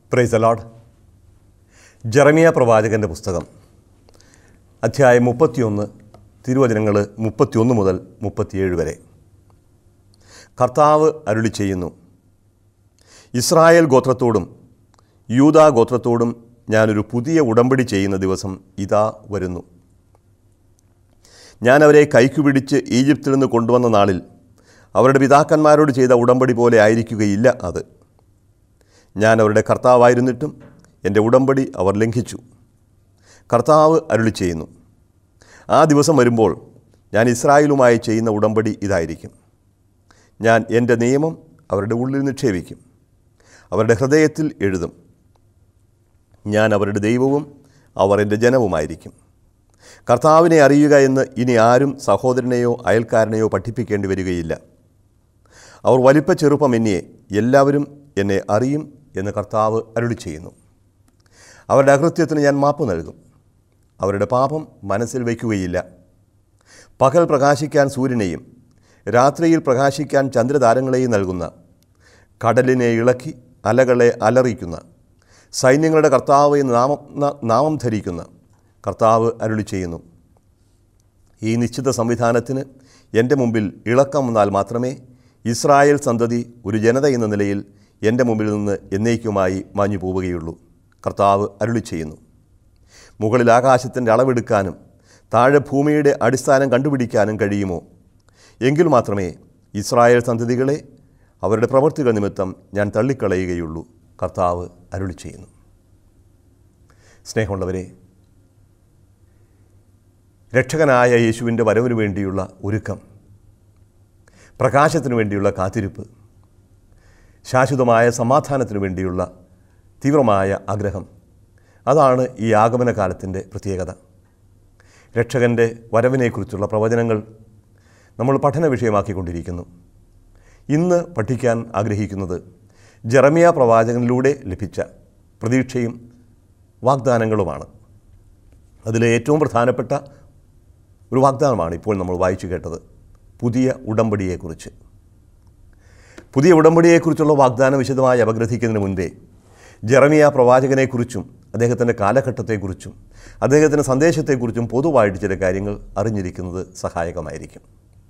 price allowed Jeremiah പ്രവാചകൻ്റെ പുസ്തകം അധ്യായം മുപ്പത്തിയൊന്ന് തിരുവചനങ്ങൾ മുപ്പത്തിയൊന്ന് മുതൽ മുപ്പത്തിയേഴ് വരെ കർത്താവ് അരുളി ചെയ്യുന്നു ഇസ്രായേൽ ഗോത്രത്തോടും യൂദാ ഗോത്രത്തോടും ഞാനൊരു പുതിയ ഉടമ്പടി ചെയ്യുന്ന ദിവസം ഇതാ വരുന്നു ഞാൻ അവരെ കൈക്കു പിടിച്ച് ഈജിപ്തിൽ നിന്ന് കൊണ്ടുവന്ന നാളിൽ അവരുടെ പിതാക്കന്മാരോട് ചെയ്ത ഉടമ്പടി പോലെ ആയിരിക്കുകയില്ല അത് ഞാൻ അവരുടെ കർത്താവായിരുന്നിട്ടും എൻ്റെ ഉടമ്പടി അവർ ലംഘിച്ചു കർത്താവ് അരുളി ചെയ്യുന്നു ആ ദിവസം വരുമ്പോൾ ഞാൻ ഇസ്രായേലുമായി ചെയ്യുന്ന ഉടമ്പടി ഇതായിരിക്കും ഞാൻ എൻ്റെ നിയമം അവരുടെ ഉള്ളിൽ നിക്ഷേപിക്കും അവരുടെ ഹൃദയത്തിൽ എഴുതും ഞാൻ അവരുടെ ദൈവവും അവർ എൻ്റെ ജനവുമായിരിക്കും കർത്താവിനെ അറിയുക എന്ന് ഇനി ആരും സഹോദരനെയോ അയൽക്കാരനെയോ പഠിപ്പിക്കേണ്ടി വരികയില്ല അവർ വലിപ്പ ചെറുപ്പമെന്നിയെ എല്ലാവരും എന്നെ അറിയും എന്ന് കർത്താവ് അരുളി ചെയ്യുന്നു അവരുടെ അകൃത്യത്തിന് ഞാൻ മാപ്പ് നൽകും അവരുടെ പാപം മനസ്സിൽ വയ്ക്കുകയില്ല പകൽ പ്രകാശിക്കാൻ സൂര്യനെയും രാത്രിയിൽ പ്രകാശിക്കാൻ ചന്ദ്രതാരങ്ങളെയും നൽകുന്ന കടലിനെ ഇളക്കി അലകളെ അലറിക്കുന്ന സൈന്യങ്ങളുടെ കർത്താവ് എന്ന് നാമം ന- നാമം ധരിക്കുന്ന കർത്താവ് അരുളി ചെയ്യുന്നു ഈ നിശ്ചിത സംവിധാനത്തിന് എൻ്റെ മുമ്പിൽ ഇളക്കം വന്നാൽ മാത്രമേ ഇസ്രായേൽ സന്തതി ഒരു ജനത എന്ന നിലയിൽ എൻ്റെ മുമ്പിൽ നിന്ന് എന്നേക്കുമായി മാഞ്ഞു പോവുകയുള്ളൂ കർത്താവ് അരുളി ചെയ്യുന്നു മുകളിൽ ആകാശത്തിൻ്റെ അളവെടുക്കാനും താഴെ ഭൂമിയുടെ അടിസ്ഥാനം കണ്ടുപിടിക്കാനും കഴിയുമോ എങ്കിൽ മാത്രമേ ഇസ്രായേൽ സന്തതികളെ അവരുടെ പ്രവൃത്തികൾ നിമിത്തം ഞാൻ തള്ളിക്കളയുകയുള്ളൂ കർത്താവ് അരുളി ചെയ്യുന്നു സ്നേഹമുള്ളവരെ രക്ഷകനായ യേശുവിൻ്റെ വരവിനു വേണ്ടിയുള്ള ഒരുക്കം പ്രകാശത്തിനു വേണ്ടിയുള്ള കാത്തിരിപ്പ് ശാശ്വതമായ സമാധാനത്തിനു വേണ്ടിയുള്ള തീവ്രമായ ആഗ്രഹം അതാണ് ഈ ആഗമന കാലത്തിൻ്റെ പ്രത്യേകത രക്ഷകൻ്റെ വരവിനെക്കുറിച്ചുള്ള പ്രവചനങ്ങൾ നമ്മൾ പഠന വിഷയമാക്കിക്കൊണ്ടിരിക്കുന്നു ഇന്ന് പഠിക്കാൻ ആഗ്രഹിക്കുന്നത് ജെറമിയ പ്രവാചകനിലൂടെ ലഭിച്ച പ്രതീക്ഷയും വാഗ്ദാനങ്ങളുമാണ് അതിലെ ഏറ്റവും പ്രധാനപ്പെട്ട ഒരു വാഗ്ദാനമാണ് ഇപ്പോൾ നമ്മൾ വായിച്ചു കേട്ടത് പുതിയ ഉടമ്പടിയെക്കുറിച്ച് പുതിയ ഉടമ്പടിയെക്കുറിച്ചുള്ള വാഗ്ദാനം വിശദമായി അപഗ്രഥിക്കുന്നതിന് മുൻപേ ജെറമിയ പ്രവാചകനെക്കുറിച്ചും അദ്ദേഹത്തിൻ്റെ കാലഘട്ടത്തെക്കുറിച്ചും അദ്ദേഹത്തിൻ്റെ സന്ദേശത്തെക്കുറിച്ചും പൊതുവായിട്ട് ചില കാര്യങ്ങൾ അറിഞ്ഞിരിക്കുന്നത് സഹായകമായിരിക്കും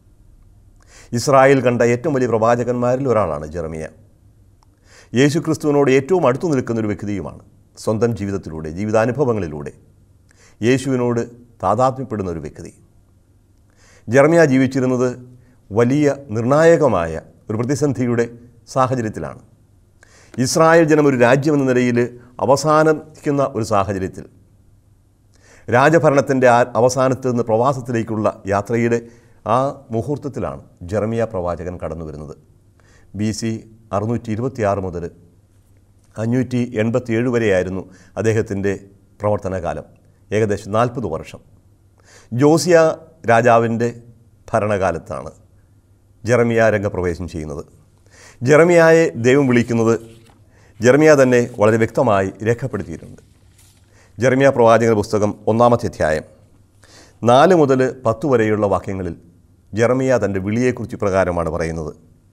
ഇസ്രായേൽ കണ്ട ഏറ്റവും വലിയ പ്രവാചകന്മാരിൽ ഒരാളാണ് ജെറമിയ യേശു ക്രിസ്തുവിനോട് ഏറ്റവും അടുത്തു നിൽക്കുന്ന ഒരു വ്യക്തിയുമാണ് സ്വന്തം ജീവിതത്തിലൂടെ ജീവിതാനുഭവങ്ങളിലൂടെ യേശുവിനോട് താതാത്മ്യപ്പെടുന്ന ഒരു വ്യക്തി ജെറമിയ ജീവിച്ചിരുന്നത് വലിയ നിർണായകമായ ഒരു പ്രതിസന്ധിയുടെ സാഹചര്യത്തിലാണ് ഇസ്രായേൽ ജനം ഒരു രാജ്യമെന്ന നിലയിൽ അവസാനിക്കുന്ന ഒരു സാഹചര്യത്തിൽ രാജഭരണത്തിൻ്റെ ആ അവസാനത്ത് നിന്ന് പ്രവാസത്തിലേക്കുള്ള യാത്രയുടെ ആ മുഹൂർത്തത്തിലാണ് ജെറമിയ പ്രവാചകൻ കടന്നു വരുന്നത് ബി സി അറുന്നൂറ്റി ഇരുപത്തിയാറ് മുതൽ അഞ്ഞൂറ്റി എൺപത്തി ഏഴ് വരെയായിരുന്നു അദ്ദേഹത്തിൻ്റെ പ്രവർത്തനകാലം ഏകദേശം നാൽപ്പത് വർഷം ജോസിയ രാജാവിൻ്റെ ഭരണകാലത്താണ് ജെറമിയ രംഗപ്രവേശം ചെയ്യുന്നത് ജെറമിയായെ ദൈവം വിളിക്കുന്നത് ജെറമിയ തന്നെ വളരെ വ്യക്തമായി രേഖപ്പെടുത്തിയിട്ടുണ്ട് ജെറമിയ പ്രവാചകന്റെ പുസ്തകം ഒന്നാമത്തെ അധ്യായം നാല് മുതൽ പത്ത് വരെയുള്ള വാക്യങ്ങളിൽ ജെറമിയ തൻ്റെ വിളിയെക്കുറിച്ച് പ്രകാരമാണ് പറയുന്നത്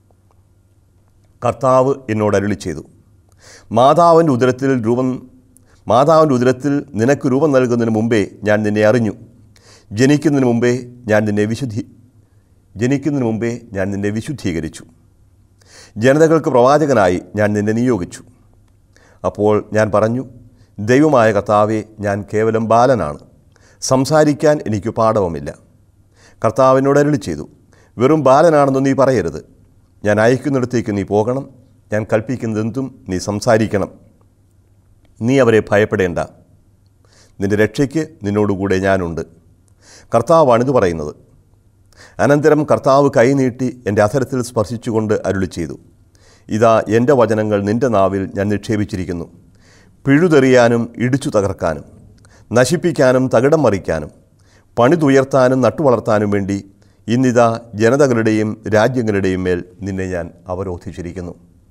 കർത്താവ് എന്നോട് അരുളി ചെയ്തു മാതാവിൻ്റെ ഉദരത്തിൽ രൂപം മാതാവിൻ്റെ ഉദരത്തിൽ നിനക്ക് രൂപം നൽകുന്നതിന് മുമ്പേ ഞാൻ നിന്നെ അറിഞ്ഞു ജനിക്കുന്നതിന് മുമ്പേ ഞാൻ നിന്നെ വിശുദ്ധി ജനിക്കുന്നതിന് മുമ്പേ ഞാൻ നിന്നെ വിശുദ്ധീകരിച്ചു ജനതകൾക്ക് പ്രവാചകനായി ഞാൻ നിന്നെ നിയോഗിച്ചു അപ്പോൾ ഞാൻ പറഞ്ഞു ദൈവമായ കർത്താവെ ഞാൻ കേവലം ബാലനാണ് സംസാരിക്കാൻ എനിക്ക് പാഠവുമില്ല കർത്താവിനോട് അരുളി ചെയ്തു വെറും ബാലനാണെന്ന് നീ പറയരുത് ഞാൻ അയക്കുന്നിടത്തേക്ക് നീ പോകണം ഞാൻ കൽപ്പിക്കുന്നതെന്തും നീ സംസാരിക്കണം നീ അവരെ ഭയപ്പെടേണ്ട നിന്റെ രക്ഷയ്ക്ക് നിന്നോടുകൂടെ ഞാനുണ്ട് കർത്താവാണിത് പറയുന്നത് അനന്തരം കർത്താവ് കൈനീട്ടി എൻ്റെ അധരത്തിൽ സ്പർശിച്ചുകൊണ്ട് അരുളി ചെയ്തു ഇതാ എൻ്റെ വചനങ്ങൾ നിൻ്റെ നാവിൽ ഞാൻ നിക്ഷേപിച്ചിരിക്കുന്നു പിഴുതെറിയാനും ഇടിച്ചു തകർക്കാനും നശിപ്പിക്കാനും തകിടം മറിക്കാനും പണിതുയർത്താനും നട്ടുവളർത്താനും വേണ്ടി ഇന്നിതാ ജനതകളുടെയും രാജ്യങ്ങളുടെയും മേൽ നിന്നെ ഞാൻ അവരോധിച്ചിരിക്കുന്നു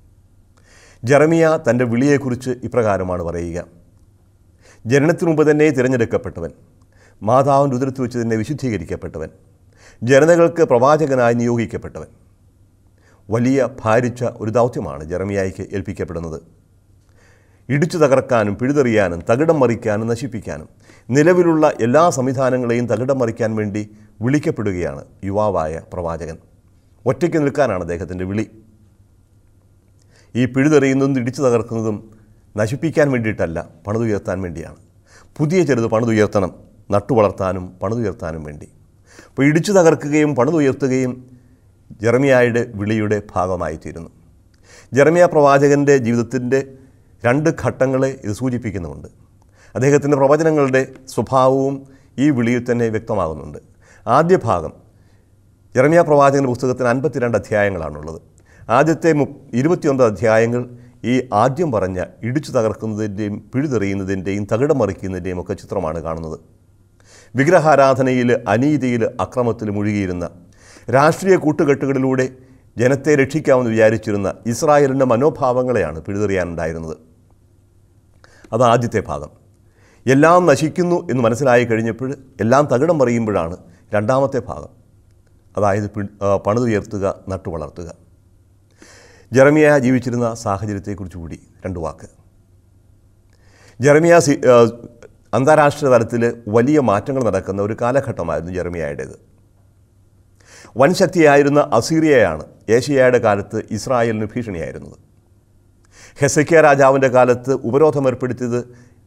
ജെറമിയ തൻ്റെ വിളിയെക്കുറിച്ച് ഇപ്രകാരമാണ് പറയുക ജനനത്തിനു മുമ്പ് തന്നെ തിരഞ്ഞെടുക്കപ്പെട്ടവൻ മാതാവിൻ്റെ ഉദരത്തിൽ വെച്ച് തന്നെ വിശുദ്ധീകരിക്കപ്പെട്ടവൻ ജനതകൾക്ക് പ്രവാചകനായി നിയോഗിക്കപ്പെട്ടവൻ വലിയ ഭാരിച്ച ഒരു ദൗത്യമാണ് ജെറമിയായിക്ക് ഏൽപ്പിക്കപ്പെടുന്നത് ഇടിച്ചു തകർക്കാനും പിഴുതെറിയാനും തകിടം മറിക്കാനും നശിപ്പിക്കാനും നിലവിലുള്ള എല്ലാ സംവിധാനങ്ങളെയും തകിടം മറിക്കാൻ വേണ്ടി വിളിക്കപ്പെടുകയാണ് യുവാവായ പ്രവാചകൻ ഒറ്റയ്ക്ക് നിൽക്കാനാണ് അദ്ദേഹത്തിൻ്റെ വിളി ഈ പിഴുതെറിയുന്നതും ഇടിച്ചു തകർക്കുന്നതും നശിപ്പിക്കാൻ വേണ്ടിയിട്ടല്ല പണിതുയർത്താൻ വേണ്ടിയാണ് പുതിയ ചെറുത് പണിതുയർത്തണം നട്ടുവളർത്താനും പണിതുയർത്താനും വേണ്ടി അപ്പോൾ ഇടിച്ചു തകർക്കുകയും പണിതുയർത്തുകയും ജെറമിയായുടെ വിളിയുടെ ഭാഗമായി തീരുന്നു ജെറമിയ പ്രവാചകൻ്റെ ജീവിതത്തിൻ്റെ രണ്ട് ഘട്ടങ്ങളെ ഇത് സൂചിപ്പിക്കുന്നുമുണ്ട് അദ്ദേഹത്തിൻ്റെ പ്രവചനങ്ങളുടെ സ്വഭാവവും ഈ വിളിയിൽ തന്നെ വ്യക്തമാകുന്നുണ്ട് ആദ്യ ഭാഗം ജെറമിയ പ്രവാചകൻ്റെ പുസ്തകത്തിന് അൻപത്തിരണ്ട് അധ്യായങ്ങളാണുള്ളത് ആദ്യത്തെ മു ഇരുപത്തിയൊൻപത് അധ്യായങ്ങൾ ഈ ആദ്യം പറഞ്ഞ ഇടിച്ചു തകർക്കുന്നതിൻ്റെയും പിഴുതെറിയുന്നതിൻ്റെയും തകിടം മറിക്കുന്നതിൻ്റെയും ഒക്കെ ചിത്രമാണ് കാണുന്നത് വിഗ്രഹാരാധനയിൽ അനീതിയിൽ അക്രമത്തിൽ മുഴുകിയിരുന്ന രാഷ്ട്രീയ കൂട്ടുകെട്ടുകളിലൂടെ ജനത്തെ രക്ഷിക്കാമെന്ന് വിചാരിച്ചിരുന്ന ഇസ്രായേലിൻ്റെ മനോഭാവങ്ങളെയാണ് പിഴുതെറിയാനുണ്ടായിരുന്നത് അത് ആദ്യത്തെ ഭാഗം എല്ലാം നശിക്കുന്നു എന്ന് മനസ്സിലായി കഴിഞ്ഞപ്പോൾ എല്ലാം തകിടം മറിയുമ്പോഴാണ് രണ്ടാമത്തെ ഭാഗം അതായത് പി ആ, പണിതുയർത്തുക നട്ടുവളർത്തുക ജെറമിയ ജീവിച്ചിരുന്ന സാഹചര്യത്തെക്കുറിച്ച് കൂടി രണ്ട് വാക്ക് ജെറമിയ സി ആ, അന്താരാഷ്ട്ര തലത്തിൽ വലിയ മാറ്റങ്ങൾ നടക്കുന്ന ഒരു കാലഘട്ടമായിരുന്നു ജെറമിയയുടേത് വൻ ശക്തിയായിരുന്ന അസീറിയയാണ് ഏഷ്യയുടെ കാലത്ത് ഇസ്രായേലിന് ഭീഷണിയായിരുന്നത് ഹെസക്കിയ രാജാവിൻ്റെ കാലത്ത് ഉപരോധം ഏർപ്പെടുത്തിയത്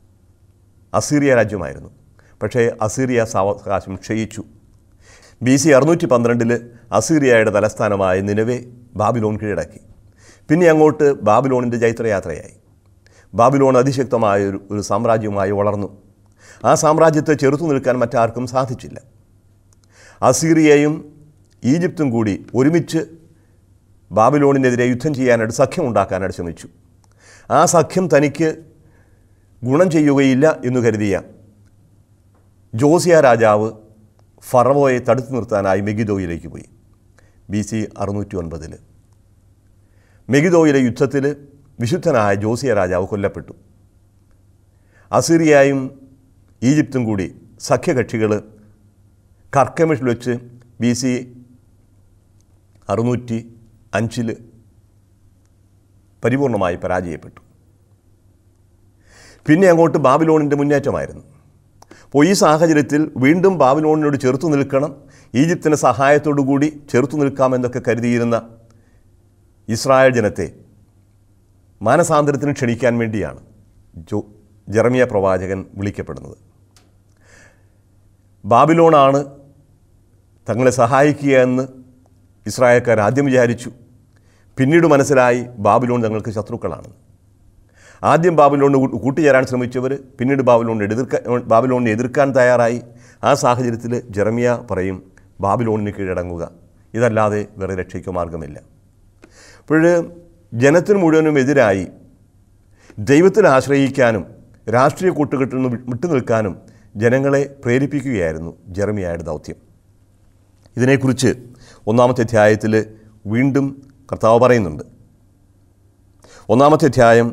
അസീറിയ രാജ്യമായിരുന്നു പക്ഷേ അസീറിയ സാവകാശം ക്ഷയിച്ചു ബി സി അറുന്നൂറ്റി പന്ത്രണ്ടിൽ അസീറിയയുടെ തലസ്ഥാനമായ നിലവെ ബാബിലോൺ കീഴടക്കി പിന്നെ അങ്ങോട്ട് ബാബിലോണിൻ്റെ ജൈത്രയാത്രയായി ബാബിലോൺ അതിശക്തമായ ഒരു ഒരു സാമ്രാജ്യമായി വളർന്നു ആ സാമ്രാജ്യത്തെ ചെറുത്തു നിൽക്കാൻ മറ്റാർക്കും സാധിച്ചില്ല അസീറിയയും ഈജിപ്തും കൂടി ഒരുമിച്ച് ബാബിലോണിനെതിരെ യുദ്ധം ചെയ്യാനായിട്ട് സഖ്യമുണ്ടാക്കാനായിട്ട് ശ്രമിച്ചു ആ സഖ്യം തനിക്ക് ഗുണം ചെയ്യുകയില്ല എന്ന് കരുതിയ ജോസിയ രാജാവ് ഫറവോയെ തടുത്തു നിർത്താനായി മെഗിദോയിലേക്ക് പോയി ബി സി അറുന്നൂറ്റി ഒൻപതിൽ മെഗിദോയിലെ യുദ്ധത്തിൽ വിശുദ്ധനായ ജോസിയ രാജാവ് കൊല്ലപ്പെട്ടു അസീറിയയും ഈജിപ്തും കൂടി സഖ്യകക്ഷികൾ കർക്കമിഷിൽ വെച്ച് ബി സി അറുന്നൂറ്റി അഞ്ചിൽ പരിപൂർണമായി പരാജയപ്പെട്ടു പിന്നെ അങ്ങോട്ട് ബാബിലോണിൻ്റെ മുന്നേറ്റമായിരുന്നു അപ്പോൾ ഈ സാഹചര്യത്തിൽ വീണ്ടും ബാബിലോണിനോട് ചെറുത്തു നിൽക്കണം ഈജിപ്തിൻ്റെ സഹായത്തോടു കൂടി ചെറുത്തു നിൽക്കാമെന്നൊക്കെ കരുതിയിരുന്ന ഇസ്രായേൽ ജനത്തെ മാനസാന്തരത്തിന് ക്ഷണിക്കാൻ വേണ്ടിയാണ് ജോ ജെറമിയ പ്രവാചകൻ വിളിക്കപ്പെടുന്നത് ബാബിലോണാണ് തങ്ങളെ സഹായിക്കുക എന്ന് ഇസ്രായേൽക്കാർ ആദ്യം വിചാരിച്ചു പിന്നീട് മനസ്സിലായി ബാബിലോൺ തങ്ങൾക്ക് ശത്രുക്കളാണ് ആദ്യം ബാബിലോണിന് കൂ- കൂട്ടുചേരാൻ ശ്രമിച്ചവർ പിന്നീട് ബാബിലോണിനെ എതിർക്കാൻ ബാബിലോണിനെ എതിർക്കാൻ തയ്യാറായി ആ സാഹചര്യത്തിൽ ജെറമിയ പറയും ബാബിലോണിന് കീഴടങ്ങുക ഇതല്ലാതെ വേറെ രക്ഷയ്ക്ക് മാർഗമില്ല അപ്പോൾ ജനത്തിന് മുഴുവനും എതിരായി ദൈവത്തിൽ ആശ്രയിക്കാനും രാഷ്ട്രീയ കൂട്ടുകെട്ടിൽ നിന്ന് വി- വിട്ടുനിൽക്കാനും ജനങ്ങളെ പ്രേരിപ്പിക്കുകയായിരുന്നു ജെറമിയായുടെ ദൗത്യം ഇതിനെക്കുറിച്ച് ഒന്നാമത്തെ അധ്യായത്തിൽ വീണ്ടും കർത്താവ് പറയുന്നുണ്ട് ഒന്നാമത്തെ അധ്യായം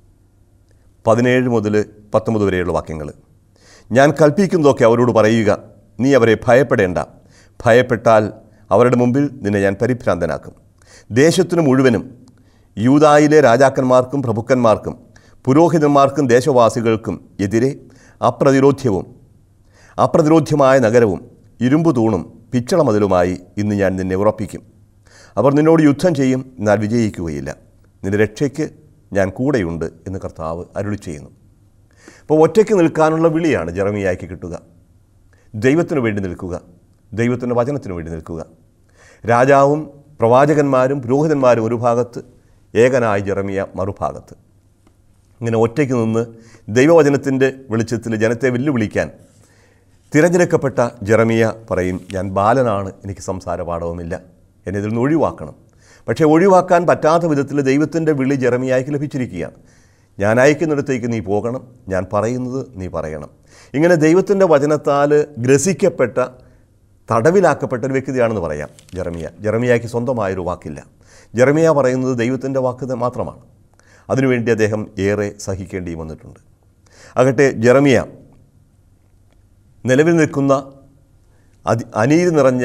പതിനേഴ് മുതൽ പത്തൊമ്പത് വരെയുള്ള വാക്യങ്ങൾ ഞാൻ കൽപ്പിക്കുന്നതൊക്കെ അവരോട് പറയുക നീ അവരെ ഭയപ്പെടേണ്ട ഭയപ്പെട്ടാൽ അവരുടെ മുമ്പിൽ നിന്നെ ഞാൻ പരിഭ്രാന്തനാക്കും ദേശത്തിനു മുഴുവനും യൂതായിലെ രാജാക്കന്മാർക്കും പ്രഭുക്കന്മാർക്കും പുരോഹിതന്മാർക്കും ദേശവാസികൾക്കും എതിരെ അപ്രതിരോധ്യവും അപ്രതിരോധ്യമായ നഗരവും ഇരുമ്പു തൂണും പിച്ചളമതിലുമായി ഇന്ന് ഞാൻ നിന്നെ ഉറപ്പിക്കും അവർ നിന്നോട് യുദ്ധം ചെയ്യും എന്നാൽ വിജയിക്കുകയില്ല നിന്റെ രക്ഷയ്ക്ക് ഞാൻ കൂടെയുണ്ട് എന്ന് കർത്താവ് അരുളി ചെയ്യുന്നു അപ്പോൾ ഒറ്റയ്ക്ക് നിൽക്കാനുള്ള വിളിയാണ് ജെറമിയായ്ക്ക് കിട്ടുക ദൈവത്തിനു വേണ്ടി നിൽക്കുക ദൈവത്തിൻ്റെ വചനത്തിനു വേണ്ടി നിൽക്കുക രാജാവും പ്രവാചകന്മാരും പുരോഹിതന്മാരും ഒരു ഭാഗത്ത് ഏകനായ ജെറമിയ മറുഭാഗത്ത് ഇങ്ങനെ ഒറ്റയ്ക്ക് നിന്ന് ദൈവവചനത്തിൻ്റെ വെളിച്ചത്തിൽ ജനത്തെ വെല്ലുവിളിക്കാൻ തിരഞ്ഞെടുക്കപ്പെട്ട ജെറമിയ പറയും ഞാൻ ബാലനാണ് എനിക്ക് സംസാര പാഠവുമില്ല എന്നെ ഇതിൽ നിന്ന് ഒഴിവാക്കണം പക്ഷേ ഒഴിവാക്കാൻ പറ്റാത്ത വിധത്തിൽ ദൈവത്തിൻ്റെ വിളി ജെറമിയായ്ക്ക് ലഭിച്ചിരിക്കുകയാണ് ഞാൻ അയക്കുന്നിടത്തേക്ക് നീ പോകണം ഞാൻ പറയുന്നത് നീ പറയണം ഇങ്ങനെ ദൈവത്തിൻ്റെ വചനത്താൽ ഗ്രസിക്കപ്പെട്ട തടവിലാക്കപ്പെട്ട ഒരു വ്യക്തിയാണെന്ന് പറയാം ജെറമിയ ജെറമിയായ്ക്ക് സ്വന്തമായൊരു വാക്കില്ല ജെറമിയ പറയുന്നത് ദൈവത്തിൻ്റെ വാക്ക് മാത്രമാണ് അതിനുവേണ്ടി അദ്ദേഹം ഏറെ സഹിക്കേണ്ടി വന്നിട്ടുണ്ട് ആകട്ടെ ജെറമിയ നിലവിൽ നിൽക്കുന്ന അതി അനീതി നിറഞ്ഞ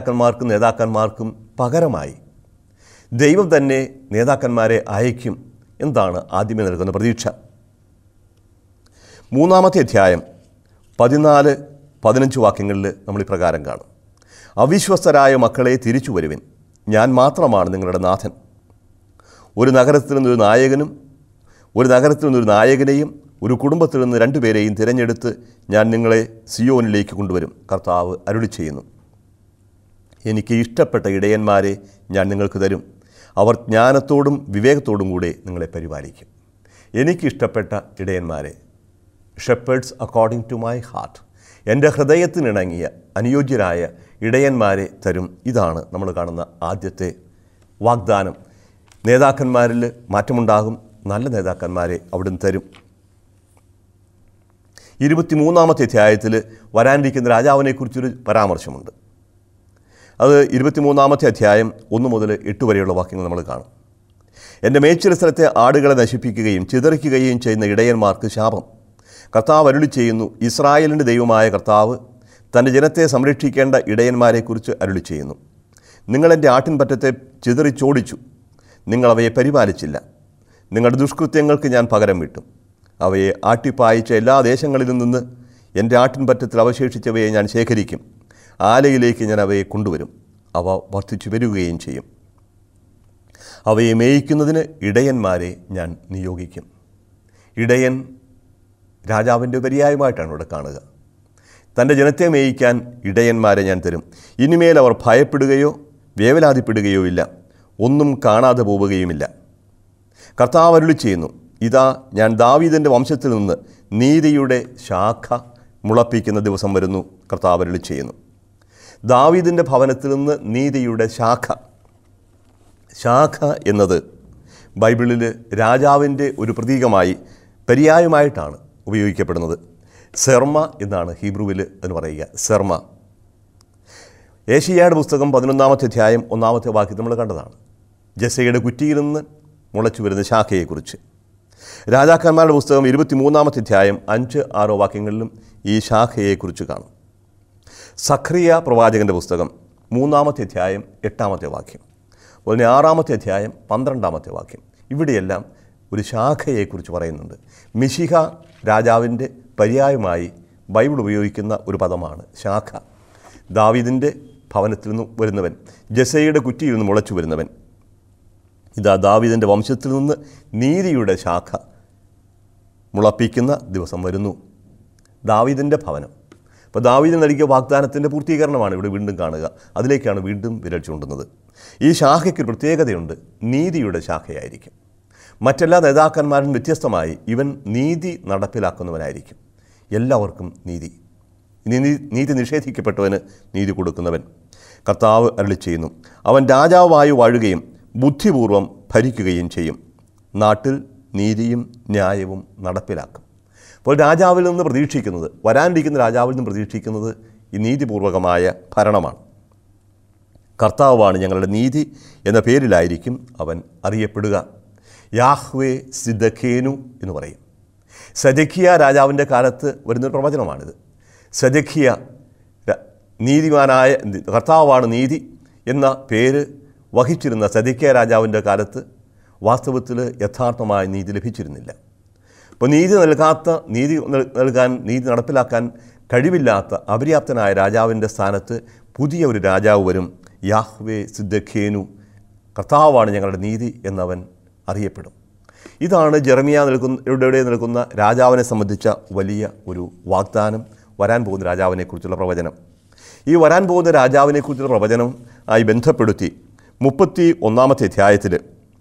രാജാക്കന്മാർക്കും നേതാക്കന്മാർക്കും പകരമായി ദൈവം തന്നെ നേതാക്കന്മാരെ അയക്കും എന്താണ് ആദ്യമേ നൽകുന്ന പ്രതീക്ഷ മൂന്നാമത്തെ അധ്യായം പതിനാല് പതിനഞ്ച് വാക്യങ്ങളിൽ നമ്മൾ ഇപ്രകാരം കാണും അവിശ്വസ്തരായ മക്കളെ തിരിച്ചു വരുവിൻ ഞാൻ മാത്രമാണ് നിങ്ങളുടെ നാഥൻ ഒരു നഗരത്തിൽ നിന്നൊരു നായകനും ഒരു നഗരത്തിൽ നിന്നൊരു നായകനെയും ഒരു കുടുംബത്തിൽ നിന്ന് രണ്ടുപേരെയും തിരഞ്ഞെടുത്ത് ഞാൻ നിങ്ങളെ സിയോനിലേക്ക് കൊണ്ടുവരും കർത്താവ് അരുളി ചെയ്യുന്നു എനിക്ക് ഇഷ്ടപ്പെട്ട ഇടയന്മാരെ ഞാൻ നിങ്ങൾക്ക് തരും അവർ ജ്ഞാനത്തോടും വിവേകത്തോടും കൂടെ നിങ്ങളെ പരിപാലിക്കും എനിക്കിഷ്ടപ്പെട്ട ഇടയന്മാരെ shepherds according to my heart എൻ്റെ ഹൃദയത്തിനിണങ്ങിയ അനുയോജ്യരായ ഇടയന്മാരെ തരും ഇതാണ് നമ്മൾ കാണുന്ന ആദ്യത്തെ വാഗ്ദാനം നേതാക്കന്മാരിൽ മാറ്റമുണ്ടാകും നല്ല നേതാക്കന്മാരെ അവിടുന്ന് തരും ഇരുപത്തിമൂന്നാമത്തെ അധ്യായത്തിൽ വരാനിരിക്കുന്ന രാജാവിനെക്കുറിച്ചൊരു പരാമർശമുണ്ട് അത് ഇരുപത്തിമൂന്നാമത്തെ അധ്യായം ഒന്ന് മുതൽ എട്ട് വരെയുള്ള വാക്യങ്ങൾ നമ്മൾ കാണും എൻ്റെ മേച്ചിൽ സ്ഥലത്തെ ആടുകളെ നശിപ്പിക്കുകയും ചിതറിക്കുകയും ചെയ്യുന്ന ഇടയന്മാർക്ക് ശാപം കർത്താവ് അരുളി ചെയ്യുന്നു ഇസ്രായേലിൻ്റെ ദൈവമായ കർത്താവ് തൻ്റെ ജനത്തെ സംരക്ഷിക്കേണ്ട ഇടയന്മാരെക്കുറിച്ച് അരുളി ചെയ്യുന്നു നിങ്ങളെൻ്റെ ആട്ടിൻപറ്റത്തെ ചിതറിച്ചോടിച്ചു നിങ്ങൾ അവയെ പരിപാലിച്ചില്ല നിങ്ങളുടെ ദുഷ്കൃത്യങ്ങൾക്ക് ഞാൻ പകരം വിട്ടു അവയെ ആട്ടിപ്പായിച്ച എല്ലാ ദേശങ്ങളിലും നിന്ന് എൻ്റെ ആട്ടിൻപറ്റത്തിൽ അവശേഷിച്ചവയെ ഞാൻ ശേഖരിക്കും ആലയിലേക്ക് ഞാൻ അവയെ കൊണ്ടുവരും അവ വർദ്ധിച്ചു വരികയും ചെയ്യും അവയെ മേയിക്കുന്നതിന് ഇടയന്മാരെ ഞാൻ നിയോഗിക്കും ഇടയൻ രാജാവിൻ്റെ പര്യായമായിട്ടാണ് ഇവിടെ കാണുക തൻ്റെ ജനത്തെ മേയിക്കാൻ ഇടയന്മാരെ ഞാൻ തരും ഇനിമേൽ അവർ ഭയപ്പെടുകയോ വേവലാതിപ്പെടുകയോ ഇല്ല ഒന്നും കാണാതെ പോവുകയുമില്ല കർത്താവ് അരുളി ചെയ്യുന്നു ഇതാ ഞാൻ ദാവീദിൻ്റെ വംശത്തിൽ നിന്ന് നീതിയുടെ ശാഖ മുളപ്പിക്കുന്ന ദിവസം വരുന്നു കർത്താവ് അരുളി ചെയ്യുന്നു ദാവീദിൻ്റെ ഭവനത്തിൽ നിന്ന് നീതിയുടെ ശാഖ ശാഖ എന്നത് ബൈബിളിൽ രാജാവിൻ്റെ ഒരു പ്രതീകമായി പര്യായമായിട്ടാണ് ഉപയോഗിക്കപ്പെടുന്നത് സെർമ എന്നാണ് ഹീബ്രുവിൽ എന്ന് പറയുക സെർമ ഏഷ്യായുടെ പുസ്തകം പതിനൊന്നാമത്തെ അധ്യായം ഒന്നാമത്തെ വാക്യം നമ്മൾ കണ്ടതാണ് ജസയുടെ കുറ്റിയിൽ നിന്ന് മുളച്ചു വരുന്ന ശാഖയെക്കുറിച്ച് രാജാക്കന്മാരുടെ പുസ്തകം ഇരുപത്തിമൂന്നാമത്തെ അധ്യായം അഞ്ച് ആറോ വാക്യങ്ങളിലും ഈ ശാഖയെക്കുറിച്ച് കാണും സഖ്രിയ പ്രവാചകൻ്റെ പുസ്തകം മൂന്നാമത്തെ അധ്യായം എട്ടാമത്തെ വാക്യം അതുപോലെ ആറാമത്തെ അധ്യായം പന്ത്രണ്ടാമത്തെ വാക്യം ഇവിടെയെല്ലാം ഒരു ശാഖയെക്കുറിച്ച് പറയുന്നുണ്ട് മിശിഹ രാജാവിൻ്റെ പര്യായമായി ബൈബിൾ ഉപയോഗിക്കുന്ന ഒരു പദമാണ് ശാഖ ദാവീദിൻ്റെ ഭവനത്തിൽ നിന്ന് വരുന്നവൻ ജസയുടെ കുറ്റിയിൽ നിന്ന് മുളച്ചു വരുന്നവൻ ഇതാ ദാവീദിൻ്റെ വംശത്തിൽ നിന്ന് നീതിയുടെ ശാഖ മുളപ്പിക്കുന്ന ദിവസം വരുന്നു ദാവീദിൻ്റെ ഭവനം അപ്പോൾ ദാവീദിന് നൽകിയ വാഗ്ദാനത്തിൻ്റെ പൂർത്തീകരണമാണ് ഇവിടെ വീണ്ടും കാണുക അതിലേക്കാണ് വീണ്ടും വിരൽ ചൂണ്ടുന്നത് ഈ ശാഖയ്ക്ക് ഒരു പ്രത്യേകതയുണ്ട് നീതിയുടെ ശാഖയായിരിക്കും മറ്റെല്ലാ നേതാക്കന്മാരും വ്യത്യസ്തമായി ഇവൻ നീതി നടപ്പിലാക്കുന്നവനായിരിക്കും എല്ലാവർക്കും നീതി നീതി നീതി നിഷേധിക്കപ്പെട്ടവന് നീതി കൊടുക്കുന്നവൻ കർത്താവ് അരളി ചെയ്യുന്നു അവൻ രാജാവായി വാഴുകയും ബുദ്ധിപൂർവം ഭരിക്കുകയും ചെയ്യും നാട്ടിൽ നീതിയും ന്യായവും നടപ്പിലാക്കും അപ്പോൾ രാജാവിൽ നിന്ന് പ്രതീക്ഷിക്കുന്നത് വരാനിരിക്കുന്ന രാജാവിൽ നിന്ന് പ്രതീക്ഷിക്കുന്നത് ഈ നീതിപൂർവകമായ ഭരണമാണ് കർത്താവാണ് ഞങ്ങളുടെ നീതി എന്ന പേരിലായിരിക്കും അവൻ അറിയപ്പെടുക യാഹ്വേ സിദ്ദഖേനു എന്ന് പറയും സദഖിയ രാജാവിൻ്റെ കാലത്ത് വരുന്നൊരു പ്രവചനമാണിത് സദഖിയ ര- നീതിമാനായ കർത്താവാണ് നീതി എന്ന പേര് വഹിച്ചിരുന്ന സദഖിയ രാജാവിൻ്റെ കാലത്ത് വാസ്തവത്തിൽ യഥാർത്ഥമായ നീതി ലഭിച്ചിരുന്നില്ല അപ്പോൾ നീതി നൽകാത്ത നീതി നൽ- നൽകാൻ നീതി നടപ്പിലാക്കാൻ കഴിവില്ലാത്ത അപര്യാപ്തനായ രാജാവിൻ്റെ സ്ഥാനത്ത് പുതിയ ഒരു രാജാവ് വരും യാഹ്വേ സിദ്ദഖേനു കർത്താവാണ് ഞങ്ങളുടെ നീതി എന്നവൻ അറിയപ്പെടും ഇതാണ് ജെറമിയ നൽകുന്ന ഇവിടെ നൽകുന്ന രാജാവിനെ സംബന്ധിച്ച വലിയ ഒരു വാഗ്ദാനം വരാൻ പോകുന്ന രാജാവിനെക്കുറിച്ചുള്ള പ്രവചനം ഈ വരാൻ പോകുന്ന രാജാവിനെക്കുറിച്ചുള്ള പ്രവചനം ആയി ബന്ധപ്പെടുത്തി മുപ്പത്തി ഒന്നാമത്തെ അധ്യായത്തിൽ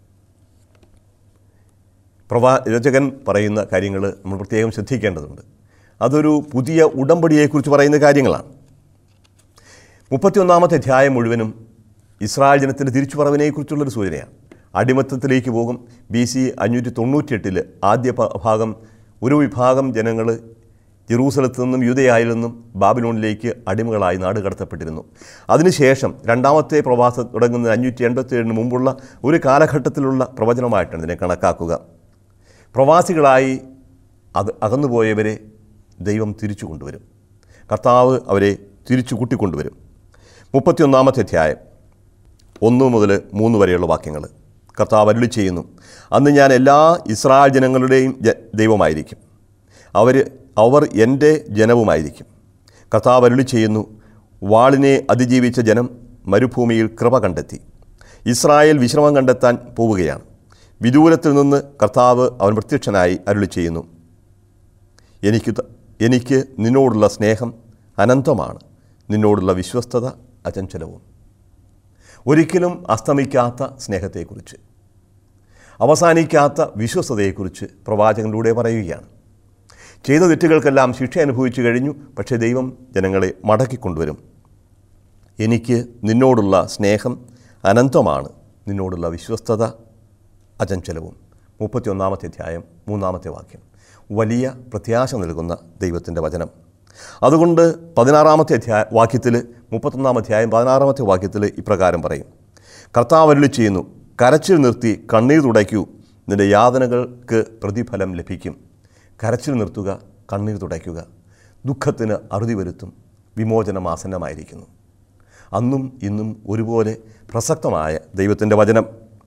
പ്രവാചകൻ പറയുന്ന കാര്യങ്ങൾ നമ്മൾ പ്രത്യേകം ശ്രദ്ധിക്കേണ്ടതുണ്ട് അതൊരു പുതിയ ഉടമ്പടിയെക്കുറിച്ച് പറയുന്ന കാര്യങ്ങളാണ് മുപ്പത്തിയൊന്നാമത്തെ അധ്യായം മുഴുവനും ഇസ്രായേൽ ജനത്തിൻ്റെ തിരിച്ചുപറവിനെക്കുറിച്ചുള്ളൊരു സൂചനയാണ് അടിമത്തത്തിലേക്ക് പോകും ബി സി അഞ്ഞൂറ്റി തൊണ്ണൂറ്റിയെട്ടിൽ ആദ്യ ഭ- ഭാഗം ഒരു വിഭാഗം ജനങ്ങൾ ജെറൂസലത്ത് നിന്നും യൂതയായിൽ നിന്നും ബാബിലോണിലേക്ക് അടിമകളായി നാട് കടത്തപ്പെട്ടിരുന്നു അതിനുശേഷം രണ്ടാമത്തെ പ്രവാസം തുടങ്ങുന്ന അഞ്ഞൂറ്റി എൺപത്തി ഏഴിന് മുമ്പുള്ള ഒരു കാലഘട്ടത്തിലുള്ള പ്രവചനമായിട്ടാണ് ഇതിനെ കണക്കാക്കുക പ്രവാസികളായി അത് അകന്നുപോയവരെ ദൈവം തിരിച്ചു കൊണ്ടുവരും കർത്താവ് അവരെ തിരിച്ചു കൂട്ടിക്കൊണ്ടുവരും മുപ്പത്തിയൊന്നാമത്തെ അധ്യായം ഒന്ന് മുതൽ മൂന്ന് വരെയുള്ള വാക്യങ്ങൾ കർത്താവ് അരുളി ചെയ്യുന്നു അന്ന് ഞാൻ എല്ലാ ഇസ്രായേൽ ജനങ്ങളുടെയും ജ- ദൈവമായിരിക്കും അവർ അവർ എൻ്റെ ജനവുമായിരിക്കും കർത്താവ് അരുളി ചെയ്യുന്നു വാളിനെ അതിജീവിച്ച ജനം മരുഭൂമിയിൽ കൃപ കണ്ടെത്തി ഇസ്രായേൽ വിശ്രമം കണ്ടെത്താൻ പോവുകയാണ് വിദൂരത്തിൽ നിന്ന് കർത്താവ് അവൻ പ്രത്യക്ഷനായി അരുളി ചെയ്യുന്നു എനിക്ക് ത- എനിക്ക് നിന്നോടുള്ള സ്നേഹം അനന്തമാണ് നിന്നോടുള്ള വിശ്വസ്തത അചഞ്ചലവും ഒരിക്കലും അസ്തമിക്കാത്ത സ്നേഹത്തെക്കുറിച്ച് അവസാനിക്കാത്ത വിശ്വസ്തതയെക്കുറിച്ച് പ്രവാചകനിലൂടെ പറയുകയാണ് ചെയ്ത തെറ്റുകൾക്കെല്ലാം ശിക്ഷ അനുഭവിച്ചു കഴിഞ്ഞു പക്ഷേ ദൈവം ജനങ്ങളെ മടക്കിക്കൊണ്ടുവരും എനിക്ക് നിന്നോടുള്ള സ്നേഹം അനന്തമാണ് നിന്നോടുള്ള വിശ്വസ്തത അചഞ്ചലവും മുപ്പത്തിയൊന്നാമത്തെ അധ്യായം മൂന്നാമത്തെ വാക്യം വലിയ പ്രത്യാശ നൽകുന്ന ദൈവത്തിൻ്റെ വചനം അതുകൊണ്ട് പതിനാറാമത്തെ അധ്യായ വാക്യത്തിൽ മുപ്പത്തൊന്നാം അധ്യായം പതിനാറാമത്തെ വാക്യത്തിൽ ഇപ്രകാരം പറയും കർത്താവ് അരുളി ചെയ്യുന്നു കരച്ചിൽ നിർത്തി കണ്ണീർ തുടയ്ക്കൂ നിന്റെ യാതനകൾക്ക് പ്രതിഫലം ലഭിക്കും കരച്ചിൽ നിർത്തുക കണ്ണീർ തുടയ്ക്കുക ദുഃഖത്തിന് അറുതി വരുത്തും വിമോചനം ആസന്നമായിരിക്കുന്നു അന്നും ഇന്നും ഒരുപോലെ പ്രസക്തമായ ദൈവത്തിൻ്റെ വചനം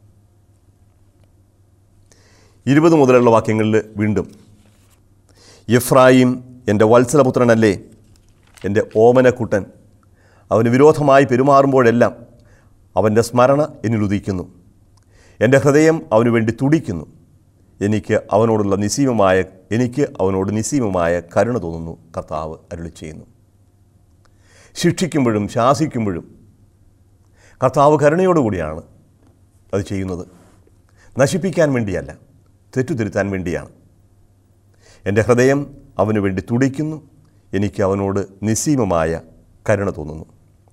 ഇരുപത് മുതലുള്ള വാക്യങ്ങളിൽ വീണ്ടും എഫ്രായിം എൻ്റെ വത്സലപുത്രനല്ലേ എൻ്റെ ഓമനക്കുട്ടൻ അവന് വിരോധമായി പെരുമാറുമ്പോഴെല്ലാം അവൻ്റെ സ്മരണ എന്നിൽ ഉദിക്കുന്നു എൻ്റെ ഹൃദയം അവനു വേണ്ടി തുടിക്കുന്നു എനിക്ക് അവനോടുള്ള നിസീമമായ എനിക്ക് അവനോട് നിസീമമായ കരുണ തോന്നുന്നു കർത്താവ് അരുളി ചെയ്യുന്നു ശിക്ഷിക്കുമ്പോഴും ശാസിക്കുമ്പോഴും കർത്താവ് കരുണയോടുകൂടിയാണ് അത് ചെയ്യുന്നത് നശിപ്പിക്കാൻ വേണ്ടിയല്ല തെറ്റുതിരുത്താൻ വേണ്ടിയാണ് എൻ്റെ ഹൃദയം അവന് വേണ്ടി തുടിക്കുന്നു എനിക്ക് അവനോട് നിസ്സീമമായ കരുണ തോന്നുന്നു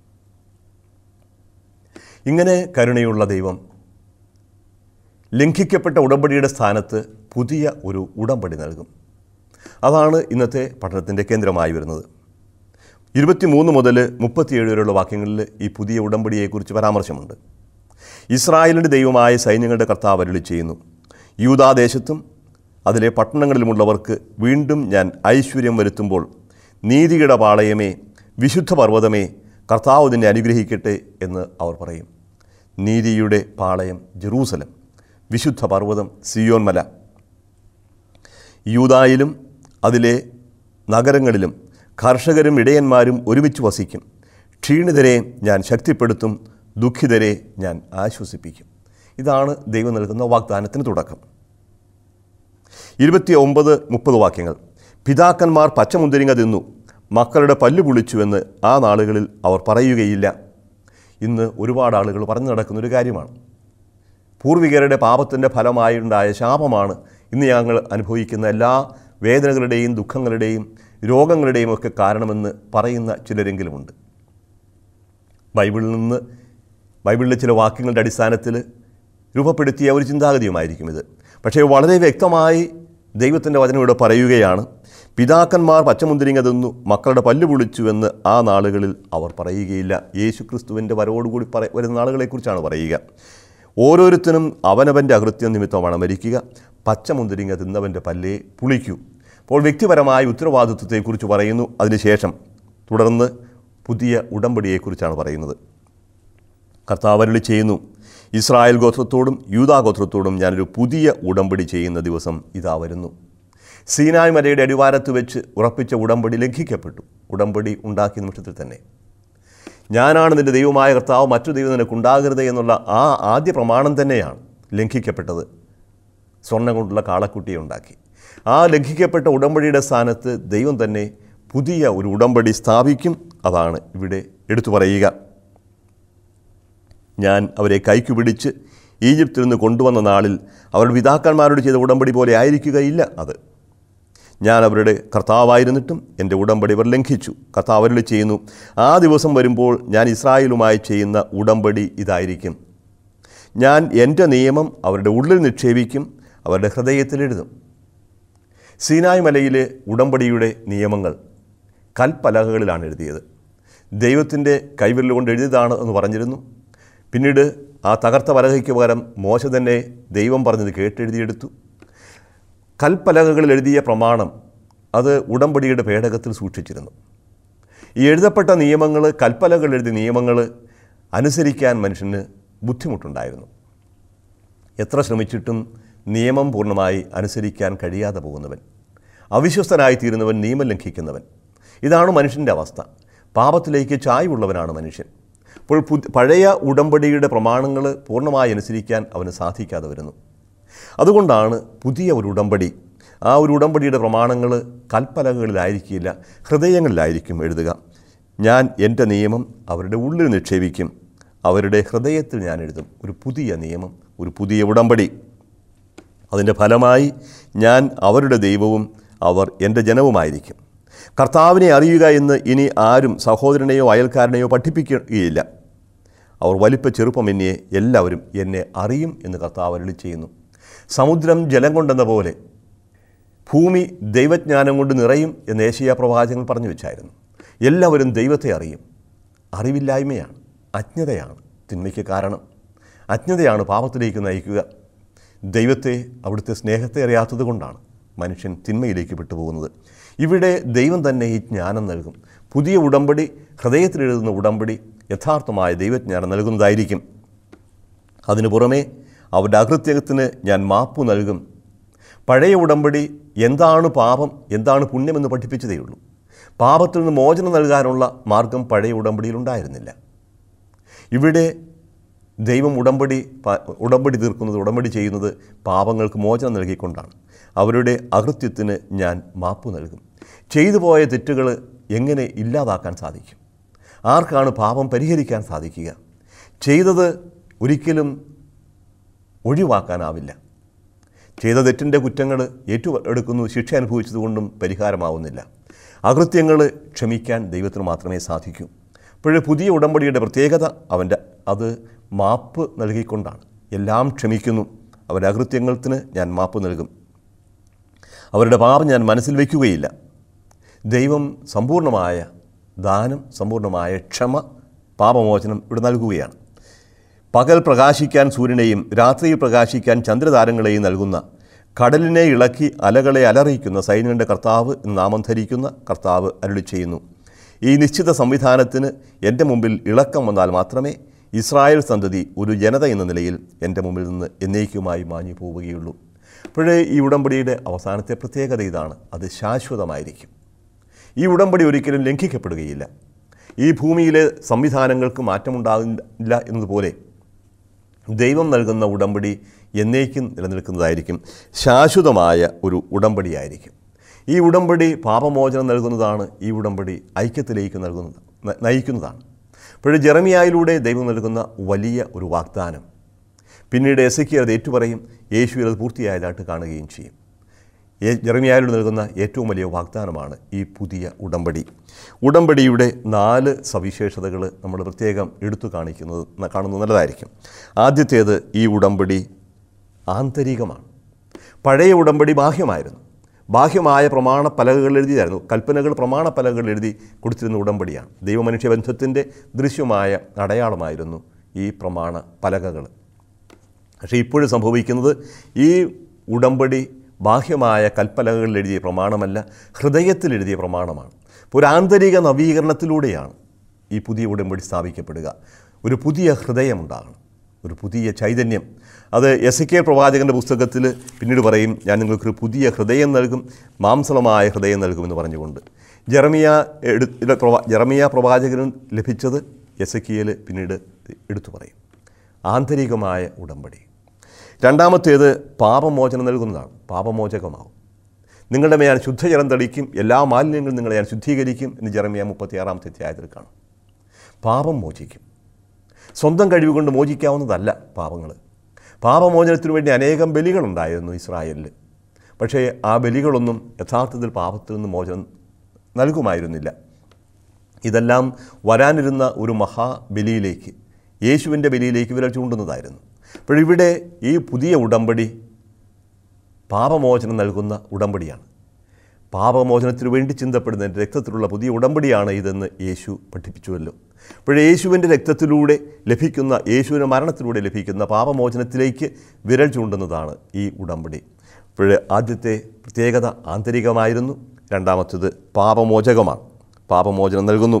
ഇങ്ങനെ കരുണയുള്ള ദൈവം ലംഘിക്കപ്പെട്ട ഉടമ്പടിയുടെ സ്ഥാനത്ത് പുതിയ ഒരു ഉടമ്പടി നൽകും അതാണ് ഇന്നത്തെ പഠനത്തിൻ്റെ കേന്ദ്രമായി വരുന്നത് ഇരുപത്തിമൂന്ന് മുതൽ മുപ്പത്തിയേഴ് വരെയുള്ള വാക്യങ്ങളിൽ ഈ പുതിയ ഉടമ്പടിയെക്കുറിച്ച് പരാമർശമുണ്ട് ഇസ്രായേലിൻ്റെ ദൈവമായ സൈന്യങ്ങളുടെ കർത്താവ് അരുളി ചെയ്യുന്നു യൂതാദേശത്തും അതിലെ പട്ടണങ്ങളിലുമുള്ളവർക്ക് വീണ്ടും ഞാൻ ഐശ്വര്യം വരുത്തുമ്പോൾ നീതിയുടെ പാളയമേ വിശുദ്ധ പർവ്വതമേ കർത്താവ് നിന്നെ അനുഗ്രഹിക്കട്ടെ എന്ന് അവർ പറയും നീതിയുടെ പാളയം ജെറൂസലം വിശുദ്ധ പർവ്വതം സിയോൻ മല യൂതായിലും അതിലെ നഗരങ്ങളിലും കർഷകരും ഇടയന്മാരും ഒരുമിച്ച് വസിക്കും ക്ഷീണിതരെ ഞാൻ ശക്തിപ്പെടുത്തും ദുഃഖിതരെ ഞാൻ ആശ്വസിപ്പിക്കും ഇതാണ് ദൈവം നൽകുന്ന വാഗ്ദാനത്തിന് തുടക്കം ഇരുപത്തി ഒമ്പത് മുപ്പത് വാക്യങ്ങൾ പിതാക്കന്മാർ പച്ചമുന്തിരിങ്ങ തിന്നു മക്കളുടെ പല്ല് പുളിച്ചുവെന്ന് ആ നാളുകളിൽ അവർ പറയുകയില്ല ഇന്ന് ഒരുപാട് ആളുകൾ പറഞ്ഞു നടക്കുന്നൊരു കാര്യമാണ് പൂർവികരുടെ പാപത്തിൻ്റെ ഫലമായുണ്ടായ ശാപമാണ് ഇന്ന് ഞങ്ങൾ അനുഭവിക്കുന്ന എല്ലാ വേദനകളുടെയും ദുഃഖങ്ങളുടെയും രോഗങ്ങളുടെയും ഒക്കെ കാരണമെന്ന് പറയുന്ന ചിലരെങ്കിലുമുണ്ട് ബൈബിളിൽ നിന്ന് ബൈബിളിലെ ചില വാക്യങ്ങളുടെ അടിസ്ഥാനത്തിൽ രൂപപ്പെടുത്തിയ ഒരു ചിന്താഗതിയുമായിരിക്കും ഇത് പക്ഷേ വളരെ വ്യക്തമായി ദൈവത്തിൻ്റെ വചനം ഇവിടെ പറയുകയാണ് പിതാക്കന്മാർ പച്ചമുന്തിരിങ്ങ തിന്നു മക്കളുടെ പല്ല് പൊളിച്ചുവെന്ന് ആ നാളുകളിൽ അവർ പറയുകയില്ല യേശു ക്രിസ്തുവിൻ്റെ വരവോടുകൂടി പറ വരുന്ന നാളുകളെക്കുറിച്ചാണ് പറയുക ഓരോരുത്തരും അവനവൻ്റെ അകൃത്യം നിമിത്തമാണ് മരിക്കുക പച്ചമുന്തിരിങ്ങ തിന്നവൻ്റെ പല്ലേ പുളിക്കൂ അപ്പോൾ വ്യക്തിപരമായ ഉത്തരവാദിത്വത്തെക്കുറിച്ച് പറയുന്നു അതിനുശേഷം തുടർന്ന് പുതിയ ഉടമ്പടിയെക്കുറിച്ചാണ് പറയുന്നത് കർത്താവരളി ചെയ്യുന്നു ഇസ്രായേൽ ഗോത്രത്തോടും യൂതാ ഗോത്രത്തോടും ഞാനൊരു പുതിയ ഉടമ്പടി ചെയ്യുന്ന ദിവസം ഇതാ വരുന്നു സീനായ് മലയുടെ അടിവാരത്ത് വെച്ച് ഉറപ്പിച്ച ഉടമ്പടി ലംഘിക്കപ്പെട്ടു ഉടമ്പടി ഉണ്ടാക്കിയ നിമിഷത്തിൽ തന്നെ ഞാനാണ് നിൻ്റെ ദൈവമായ കർത്താവ് മറ്റു ദൈവം നിനക്കുണ്ടാകരുത് എന്നുള്ള ആ ആദ്യ പ്രമാണം തന്നെയാണ് ലംഘിക്കപ്പെട്ടത് സ്വർണ്ണം കൊണ്ടുള്ള കാളക്കുട്ടിയെ ഉണ്ടാക്കി ആ ലംഘിക്കപ്പെട്ട ഉടമ്പടിയുടെ സ്ഥാനത്ത് ദൈവം തന്നെ പുതിയ ഒരു ഉടമ്പടി സ്ഥാപിക്കും അതാണ് ഇവിടെ എടുത്തു പറയുക ഞാൻ അവരെ കൈക്കു പിടിച്ച് ഈജിപ്തിൽ നിന്ന് കൊണ്ടുവന്ന നാളിൽ അവരുടെ പിതാക്കന്മാരോട് ചെയ്ത ഉടമ്പടി പോലെ ആയിരിക്കുകയില്ല അത് ഞാൻ അവരുടെ കർത്താവായിരുന്നിട്ടും എൻ്റെ ഉടമ്പടി ഇവർ ലംഘിച്ചു കർത്താവ് അവരിൽ ചെയ്യുന്നു ആ ദിവസം വരുമ്പോൾ ഞാൻ ഇസ്രായേലുമായി ചെയ്യുന്ന ഉടമ്പടി ഇതായിരിക്കും ഞാൻ എൻ്റെ നിയമം അവരുടെ ഉള്ളിൽ നിക്ഷേപിക്കും അവരുടെ ഹൃദയത്തിൽ എഴുതും സീനായ് മലയിലെ ഉടമ്പടിയുടെ നിയമങ്ങൾ കൽപ്പലകകളിലാണ് എഴുതിയത് ദൈവത്തിൻ്റെ കൈവിരൽ കൊണ്ട് എഴുതിയതാണ് എന്ന് പറഞ്ഞിരുന്നു പിന്നീട് ആ തകർത്ത പലകയ്ക്ക് പകരം മോശ തന്നെ ദൈവം പറഞ്ഞത് കേട്ടെഴുതിയെടുത്തു കൽപ്പലകകളിൽ എഴുതിയ പ്രമാണം അത് ഉടമ്പടിയുടെ പേടകത്തിൽ സൂക്ഷിച്ചിരുന്നു ഈ എഴുതപ്പെട്ട നിയമങ്ങൾ കൽപ്പലകൾ എഴുതിയ നിയമങ്ങൾ അനുസരിക്കാൻ മനുഷ്യന് ബുദ്ധിമുട്ടുണ്ടായിരുന്നു എത്ര ശ്രമിച്ചിട്ടും നിയമം പൂർണ്ണമായി അനുസരിക്കാൻ കഴിയാതെ പോകുന്നവൻ അവിശ്വസ്തനായി തീരുന്നവൻ നിയമം ലംഘിക്കുന്നവൻ ഇതാണ് മനുഷ്യൻ്റെ അവസ്ഥ പാപത്തിലേക്ക് ചായ്വുള്ളവനാണ് മനുഷ്യൻ അപ്പോൾ പു- പഴയ ഉടമ്പടിയുടെ പ്രമാണങ്ങൾ പൂർണ്ണമായി അനുസരിക്കാൻ അവന് സാധിക്കാതെ വരുന്നു അതുകൊണ്ടാണ് പുതിയ ഒരു ഉടമ്പടി ആ ഒരു ഉടമ്പടിയുടെ പ്രമാണങ്ങൾ കൽപ്പലകളിലായിരിക്കില്ല ഹൃദയങ്ങളിലായിരിക്കും എഴുതുക ഞാൻ എൻ്റെ നിയമം അവരുടെ ഉള്ളിൽ നിക്ഷേപിക്കും അവരുടെ ഹൃദയത്തിൽ ഞാൻ എഴുതും ഒരു പുതിയ നിയമം ഒരു പുതിയ ഉടമ്പടി അതിൻ്റെ ഫലമായി ഞാൻ അവരുടെ ദൈവവും അവർ എൻ്റെ ജനവുമായിരിക്കും കർത്താവിനെ അറിയുക എന്ന് ഇനി ആരും സഹോദരനെയോ അയൽക്കാരനെയോ പഠിപ്പിക്കുകയില്ല അവർ വലിപ്പ ചെറുപ്പമെന്നിയെ എല്ലാവരും എന്നെ അറിയും എന്ന് കർത്താവ് അരുളി ചെയ്യുന്നു സമുദ്രം ജലം കൊണ്ടെന്ന പോലെ ഭൂമി ദൈവജ്ഞാനം കൊണ്ട് നിറയും എന്ന് ഏഷ്യ പ്രവാചകൻ പറഞ്ഞു വെച്ചായിരുന്നു എല്ലാവരും ദൈവത്തെ അറിയും അറിവില്ലായ്മയാണ് അജ്ഞതയാണ് തിന്മയ്ക്ക് കാരണം അജ്ഞതയാണ് പാപത്തിലേക്ക് നയിക്കുക ദൈവത്തെ അവിടുത്തെ സ്നേഹത്തെ അറിയാത്തത് കൊണ്ടാണ് മനുഷ്യൻ തിന്മയിലേക്ക് വിട്ടുപോകുന്നത് ഇവിടെ ദൈവം തന്നെ ഈ ജ്ഞാനം നൽകും പുതിയ ഉടമ്പടി ഹൃദയത്തിലെഴുതുന്ന ഉടമ്പടി യഥാർത്ഥമായ ദൈവജ്ഞാനം നൽകുന്നതായിരിക്കും അതിനു പുറമെ അവരുടെ അകൃത്യത്തിന് ഞാൻ മാപ്പ് നൽകും പഴയ ഉടമ്പടി എന്താണ് പാപം എന്താണ് പുണ്യമെന്ന് പഠിപ്പിച്ചതേയുള്ളൂ പാപത്തിൽ നിന്ന് മോചനം നൽകാനുള്ള മാർഗം പഴയ ഉടമ്പടിയിൽ ഉണ്ടായിരുന്നില്ല ഇവിടെ ദൈവം ഉടമ്പടി പ- ഉടമ്പടി തീർക്കുന്നത് ഉടമ്പടി ചെയ്യുന്നത് പാപങ്ങൾക്ക് മോചനം നൽകിക്കൊണ്ടാണ് അവരുടെ അകൃത്യത്തിന് ഞാൻ മാപ്പ് നൽകും ചെയ്തു പോയ തെറ്റുകൾ എങ്ങനെ ഇല്ലാതാക്കാൻ സാധിക്കും ആർക്കാണ് പാപം പരിഹരിക്കാൻ സാധിക്കുക ചെയ്തത് ഒരിക്കലും ഒഴിവാക്കാനാവില്ല ചെയ്ത തെറ്റിൻ്റെ കുറ്റങ്ങൾ ഏറ്റെടുക്കുന്നു ശിക്ഷ അനുഭവിച്ചതുകൊണ്ടും പരിഹാരമാവുന്നില്ല അകൃത്യങ്ങൾ ക്ഷമിക്കാൻ ദൈവത്തിന് മാത്രമേ സാധിക്കൂ അപ്പോഴേ പുതിയ ഉടമ്പടിയുടെ പ്രത്യേകത അവൻ്റെ അത് മാപ്പ് നൽകിക്കൊണ്ടാണ് എല്ലാം ക്ഷമിക്കുന്നു അവരുടെ അകൃത്യങ്ങൾക്ക് ഞാൻ മാപ്പ് നൽകും അവരുടെ പാപം ഞാൻ മനസ്സിൽ വയ്ക്കുകയില്ല ദൈവം സമ്പൂർണ്ണമായ ദാനം സമ്പൂർണ്ണമായ ക്ഷമ പാപമോചനം ഇവിടെ നൽകുകയാണ് പകൽ പ്രകാശിക്കാൻ സൂര്യനെയും രാത്രിയിൽ പ്രകാശിക്കാൻ ചന്ദ്രതാരങ്ങളെയും നൽകുന്ന കടലിനെ ഇളക്കി അലകളെ അലറിയിക്കുന്ന സൈന്യങ്ങളുടെ കർത്താവ് എന്ന് നാമം ധരിക്കുന്ന കർത്താവ് അരുളി ചെയ്യുന്നു ഈ നിശ്ചിത സംവിധാനത്തിന് എൻ്റെ മുമ്പിൽ ഇളക്കം വന്നാൽ മാത്രമേ ഇസ്രായേൽ സന്തതി ഒരു ജനത എന്ന നിലയിൽ എൻ്റെ മുമ്പിൽ നിന്ന് എന്നേക്കുമായി മാഞ്ഞു പോവുകയുള്ളൂ അപ്പോഴേ ഈ ഉടമ്പടിയുടെ അവസാനത്തെ പ്രത്യേകത ഇതാണ് അത് ശാശ്വതമായിരിക്കും ഈ ഉടമ്പടി ഒരിക്കലും ലംഘിക്കപ്പെടുകയില്ല ഈ ഭൂമിയിലെ സംവിധാനങ്ങൾക്ക് മാറ്റമുണ്ടാകില്ല എന്നതുപോലെ ദൈവം നൽകുന്ന ഉടമ്പടി എന്നേക്കും നിലനിൽക്കുന്നതായിരിക്കും ശാശ്വതമായ ഒരു ഉടമ്പടിയായിരിക്കും ഈ ഉടമ്പടി പാപമോചനം നൽകുന്നതാണ് ഈ ഉടമ്പടി ഐക്യത്തിലേക്ക് നൽകുന്നത് ന- നയിക്കുന്നതാണ് അപ്പോഴേ ജെറമിയായിലൂടെ ദൈവം നൽകുന്ന വലിയ ഒരു വാഗ്ദാനം പിന്നീട് എസയ്ക്ക് അത് ഏറ്റുപറയും യേശുവിൽ അത് പൂർത്തിയായതായിട്ട് കാണുകയും ചെയ്യും ഏ- ജെറമിയായിലൂടെ നൽകുന്ന ഏറ്റവും വലിയ വാഗ്ദാനമാണ് ഈ പുതിയ ഉടമ്പടി ഉടമ്പടിയുടെ നാല് സവിശേഷതകൾ നമ്മൾ പ്രത്യേകം എടുത്തു കാണിക്കുന്നത് ന- കാണുന്നത് നല്ലതായിരിക്കും ആദ്യത്തേത് ഈ ഉടമ്പടി ആന്തരികമാണ് പഴയ ഉടമ്പടി ബാഹ്യമായിരുന്നു ബാഹ്യമായ പ്രമാണ പലകകൾ എഴുതിയതായിരുന്നു കൽപ്പനകൾ പ്രമാണ പലകകൾ എഴുതി കൊടുത്തിരുന്ന ഉടമ്പടിയാണ് ദൈവമനുഷ്യ ബന്ധത്തിൻ്റെ ദൃശ്യമായ അടയാളമായിരുന്നു ഈ പ്രമാണ പലകകൾ പക്ഷേ ഇപ്പോഴും സംഭവിക്കുന്നത് ഈ ഉടമ്പടി ബാഹ്യമായ കൽപ്പലകളിൽ എഴുതിയ പ്രമാണമല്ല ഹൃദയത്തിൽ എഴുതിയ പ്രമാണമാണ് അപ്പോൾ ഒരു ആന്തരിക നവീകരണത്തിലൂടെയാണ് ഈ പുതിയ ഉടമ്പടി സ്ഥാപിക്കപ്പെടുക ഒരു പുതിയ ഹൃദയമുണ്ടാകണം ഒരു പുതിയ ചൈതന്യം അത് എസ് കെ പ്രവാചകൻ്റെ പുസ്തകത്തിൽ പിന്നീട് പറയും ഞാൻ നിങ്ങൾക്കൊരു പുതിയ ഹൃദയം നൽകും മാംസളമായ ഹൃദയം നൽകുമെന്ന് പറഞ്ഞുകൊണ്ട് ജെറമിയ എടു ഇത് പ്രവാ ജെറമിയ പ്രവാചകനും ലഭിച്ചത് എസ് പിന്നീട് എടുത്തു പറയും ആന്തരികമായ ഉടമ്പടി രണ്ടാമത്തേത് പാപമോചനം നൽകുന്നതാണ് പാപമോചകമാവും നിങ്ങളുടെ മേൽ ഞാൻ ശുദ്ധജലം തളിക്കും എല്ലാ മാലിന്യങ്ങളും നിങ്ങളെ ഞാൻ ശുദ്ധീകരിക്കും എന്ന് ജെറമിയ മുപ്പത്തിയാറാമത്തെ അധ്യായത്തിൽ കാണും പാപം മോചിക്കും സ്വന്തം കഴിവ് കൊണ്ട് മോചിക്കാവുന്നതല്ല പാപങ്ങൾ പാപമോചനത്തിനു വേണ്ടി അനേകം ബലികളുണ്ടായിരുന്നു ഇസ്രായേലിൽ പക്ഷേ ആ ബലികളൊന്നും യഥാർത്ഥത്തിൽ പാപത്തിൽ നിന്ന് മോചനം നൽകുമായിരുന്നില്ല ഇതെല്ലാം വരാനിരുന്ന ഒരു മഹാബലിയിലേക്ക് യേശുവിൻ്റെ ബലിയിലേക്ക് വിരൽ ചൂണ്ടുന്നതായിരുന്നു അപ്പോഴിവിടെ ഈ പുതിയ ഉടമ്പടി പാപമോചനം നൽകുന്ന ഉടമ്പടിയാണ് പാപമോചനത്തിനു വേണ്ടി ചിന്തപ്പെടുന്ന എൻ്റെ രക്തത്തിലുള്ള പുതിയ ഉടമ്പടിയാണ് ഇതെന്ന് യേശു പഠിപ്പിച്ചുവല്ലോ അപ്പോഴേ യേശുവിൻ്റെ രക്തത്തിലൂടെ ലഭിക്കുന്ന യേശുവിൻ്റെ മരണത്തിലൂടെ ലഭിക്കുന്ന പാപമോചനത്തിലേക്ക് വിരൽ ചൂണ്ടുന്നതാണ് ഈ ഉടമ്പടി അപ്പോഴേ ആദ്യത്തെ പ്രത്യേകത ആന്തരികമായിരുന്നു രണ്ടാമത്തേത് പാപമോചകമാണ് പാപമോചനം നൽകുന്നു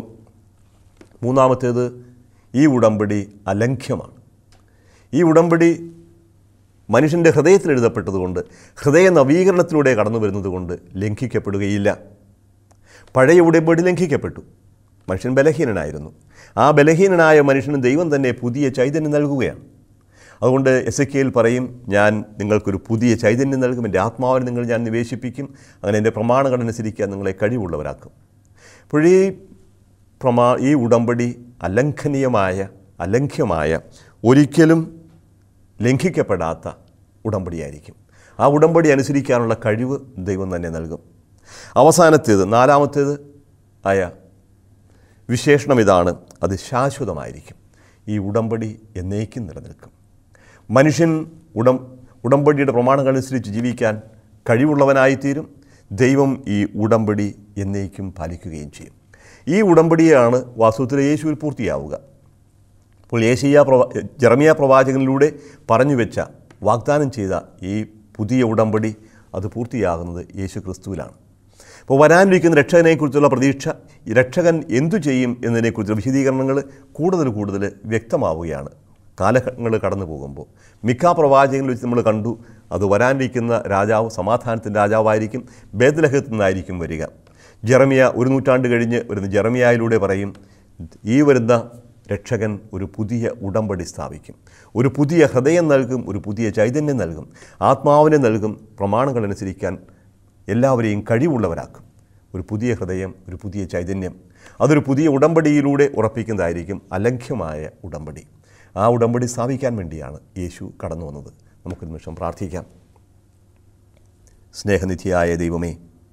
മൂന്നാമത്തേത് ഈ ഉടമ്പടി അലംഘ്യമാണ് ഈ ഉടമ്പടി മനുഷ്യൻ്റെ ഹൃദയത്തിൽ എഴുതപ്പെട്ടതുകൊണ്ട് ഹൃദയ നവീകരണത്തിലൂടെ കടന്നു വരുന്നതുകൊണ്ട് ലംഘിക്കപ്പെടുകയില്ല പഴയ ഉടമ്പടി ലംഘിക്കപ്പെട്ടു മനുഷ്യൻ ബലഹീനനായിരുന്നു ആ ബലഹീനനായ മനുഷ്യന് ദൈവം തന്നെ പുതിയ ചൈതന്യം നൽകുകയാണ് അതുകൊണ്ട് എസ് എ പറയും ഞാൻ നിങ്ങൾക്കൊരു പുതിയ ചൈതന്യം നൽകും എൻ്റെ ആത്മാവിനെ നിങ്ങൾ ഞാൻ നിവേശിപ്പിക്കും അങ്ങനെ എൻ്റെ പ്രമാണങ്ങൾ അനുസരിക്കാൻ നിങ്ങളെ കഴിവുള്ളവരാക്കും അപ്പോൾ ഈ പ്രമാ ഈ ഉടമ്പടി അലംഘനീയമായ അലംഘ്യമായ ഒരിക്കലും ലംഘിക്കപ്പെടാത്ത ഉടമ്പടിയായിരിക്കും ആ ഉടമ്പടി അനുസരിക്കാനുള്ള കഴിവ് ദൈവം തന്നെ നൽകും അവസാനത്തേത് നാലാമത്തേത് ആയ വിശേഷണം ഇതാണ് അത് ശാശ്വതമായിരിക്കും ഈ ഉടമ്പടി എന്നേക്കും നിലനിൽക്കും മനുഷ്യൻ ഉടം ഉടമ്പടിയുടെ പ്രമാണങ്ങളനുസരിച്ച് ജീവിക്കാൻ കഴിവുള്ളവനായിത്തീരും ദൈവം ഈ ഉടമ്പടി എന്നേക്കും പാലിക്കുകയും ചെയ്യും ഈ ഉടമ്പടിയാണ് വാസ്തവത്തിൽ യേശുവിൽ പൂർത്തിയാവുക അപ്പോൾ ഏഷ്യ പ്രവാ ജെറമിയ പ്രവാചകനിലൂടെ പറഞ്ഞു വെച്ച വാഗ്ദാനം ചെയ്ത ഈ പുതിയ ഉടമ്പടി അത് പൂർത്തിയാകുന്നത് യേശു ക്രിസ്തുവിലാണ് അപ്പോൾ വരാനിരിക്കുന്ന രക്ഷകനെക്കുറിച്ചുള്ള പ്രതീക്ഷ ഈ രക്ഷകൻ എന്തു ചെയ്യും എന്നതിനെക്കുറിച്ചുള്ള വിശദീകരണങ്ങൾ കൂടുതൽ കൂടുതൽ വ്യക്തമാവുകയാണ് കാലങ്ങൾ കടന്നു പോകുമ്പോൾ മിക്ക പ്രവാചകനിൽ വെച്ച് നമ്മൾ കണ്ടു അത് വരാനിരിക്കുന്ന രാജാവ് സമാധാനത്തിൻ്റെ രാജാവായിരിക്കും ബേദലഹത്തിൽ നിന്നായിരിക്കും വരിക ജെറമിയ ഒരു നൂറ്റാണ്ട് കഴിഞ്ഞ് വരുന്ന ജെറമിയായിലൂടെ പറയും ഈ വരുന്ന രക്ഷകൻ ഒരു പുതിയ ഉടമ്പടി സ്ഥാപിക്കും ഒരു പുതിയ ഹൃദയം നൽകും ഒരു പുതിയ ചൈതന്യം നൽകും ആത്മാവിനെ നൽകും പ്രമാണങ്ങൾ അനുസരിക്കാൻ എല്ലാവരെയും കഴിവുള്ളവരാക്കും ഒരു പുതിയ ഹൃദയം ഒരു പുതിയ ചൈതന്യം അതൊരു പുതിയ ഉടമ്പടിയിലൂടെ ഉറപ്പിക്കുന്നതായിരിക്കും അലംഘ്യമായ ഉടമ്പടി ആ ഉടമ്പടി സ്ഥാപിക്കാൻ വേണ്ടിയാണ് യേശു കടന്നു വന്നത് നമുക്ക് നിമിഷം പ്രാർത്ഥിക്കാം സ്നേഹനിധിയായ ദൈവമേ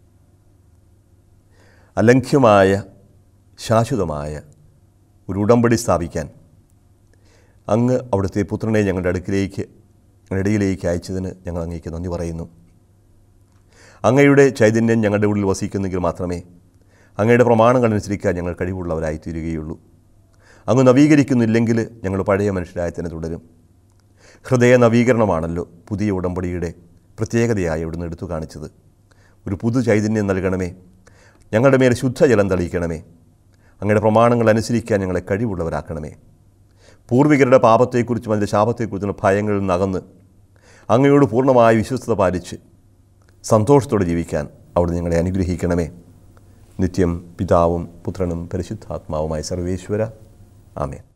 അലംഘ്യമായ ശാശ്വതമായ ഒരു ഉടമ്പടി സ്ഥാപിക്കാൻ അങ്ങ് അവിടുത്തെ പുത്രനെ ഞങ്ങളുടെ അടുക്കിലേക്ക് ഞങ്ങളുടെ ഇടയിലേക്ക് അയച്ചതിന് ഞങ്ങൾ അങ്ങേക്ക് നന്ദി പറയുന്നു അങ്ങയുടെ ചൈതന്യം ഞങ്ങളുടെ ഉള്ളിൽ വസിക്കുന്നെങ്കിൽ മാത്രമേ അങ്ങയുടെ പ്രമാണങ്ങൾ അനുസരിക്കാൻ ഞങ്ങൾ കഴിവുള്ളവരായി തീരുകയുള്ളൂ അങ്ങ് നവീകരിക്കുന്നില്ലെങ്കിൽ ഞങ്ങൾ പഴയ മനുഷ്യരായി തന്നെ തുടരും ഹൃദയ നവീകരണമാണല്ലോ പുതിയ ഉടമ്പടിയുടെ പ്രത്യേകതയായി ഇവിടുന്ന് എടുത്തു കാണിച്ചത് ഒരു പുതു ചൈതന്യം നൽകണമേ ഞങ്ങളുടെ മേൽ ശുദ്ധജലം തെളിയിക്കണമേ അങ്ങയുടെ പ്രമാണങ്ങൾ അനുസരിക്കാൻ ഞങ്ങളെ കഴിവുള്ളവരാക്കണമേ പൂർവികരുടെ പാപത്തെക്കുറിച്ചും അതിൻ്റെ ശാപത്തെക്കുറിച്ചും ഭയങ്ങളിൽ നകന്ന് അങ്ങയോട് പൂർണ്ണമായ വിശ്വസ്തത പാലിച്ച് സന്തോഷത്തോടെ ജീവിക്കാൻ അവിടുന്ന് ഞങ്ങളെ അനുഗ്രഹിക്കണമേ നിത്യം പിതാവും പുത്രനും പരിശുദ്ധാത്മാവുമായ സർവേശ്വര ആമേൻ